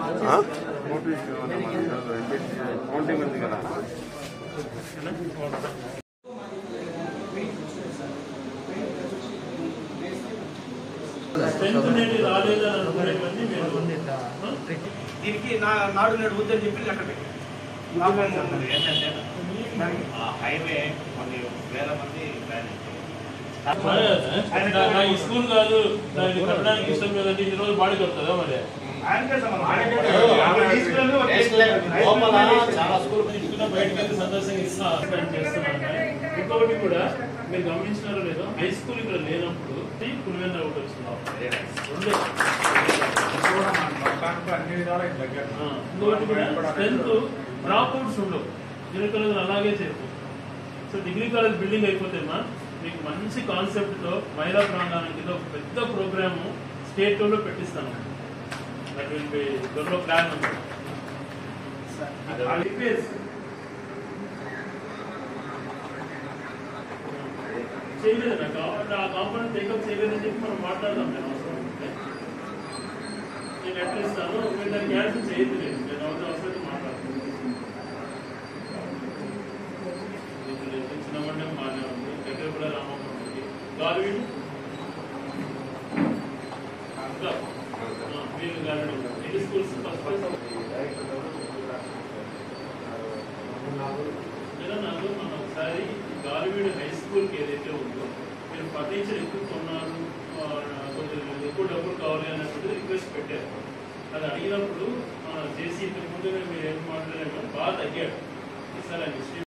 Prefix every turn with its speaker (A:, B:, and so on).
A: ఆ?
B: కౌంటింగ్ ఉంది కదా
C: స్ట్రెంత్ అనేది రాలేదని అనుకునేవన్నీ మీరు
D: దీనికి నా నాడు నేడు వద్దని చెప్పి లెక్క పెట్టి
E: ఏంటంటే ఆ హైవే కొన్ని వేల మంది ప్రయాణించారు
C: నా ఈ స్కూల్ కాదు నాకు కట్టడానికి ఇష్టం లేదంటే ఈ రోజు బాడీ కడుతుందా మరి
E: లోపల చాలా స్కూల్
C: ఇస్తున్నా బయటకు వెళ్ళి సంతోషంగా ఇస్తా స్పెండ్ చేస్తున్నాను ఇంకొకటి కూడా మీరు గమనించినారో లేదో హై స్కూల్ ఇక్కడ లేనప్పుడు పులివెందుల ఒకటి వచ్చింది రెండు
B: అన్ని విధాలా దగ్గర
C: ఆ, ఇంకొకటి కూడా స్ట్రెంత్ డ్రాప్ అవుట్స్ ఉండవు డిగ్రీ కాలేజ్ అలాగే చేస్తాం సో డిగ్రీ కాలేజ్ బిల్డింగ్ అయిపోతేమా మీకు మంచి కాన్సెప్ట్ తో మహిళా ప్రాంగణం కింద ఒక పెద్ద ప్రోగ్రామ్ స్టేట్ లో పెట్టిస్తాను దట్ విల్ బి త్వరలో ప్లాన్ ఉంది చేయలేదు నాకు ఆ కాంపౌండ్ టేకప్ చేయలేదని చెప్పి మనం మాట్లాడదాం నేను అవసరం ఉంటే నేను లెటర్ ఇస్తాను మీరు దాన్ని క్యాన్సిల్ చేయలేదు నేను అవసరం అవసరం మాట్లాడతాను ఇప్పుడు చిన్న మండలం బాగానే ఉంది దగ్గర కూడా రామమ్మ ఉంది గాలివీడు ఇంకా ఆ, మీరు గాలివీడు ఎన్ని స్కూల్స్ ఫస్ట్ లేదా నాకు మనం ఒకసారి గాలివీడు హై స్కూల్కి ఏదైతే ఉందో మీరు ఫర్నిచర్ ఎక్కువ కొన్నారు ఆ, కొంచెం ఎక్కువ డబ్బులు కావాలి అన్నప్పుడు రిక్వెస్ట్ పెట్టారు అది అడిగినప్పుడు మన జేసీ ఇంతకు ముందు మీరు ఏం మాట్లాడారు బాగా తగ్గాడు ఈసారి ఆయన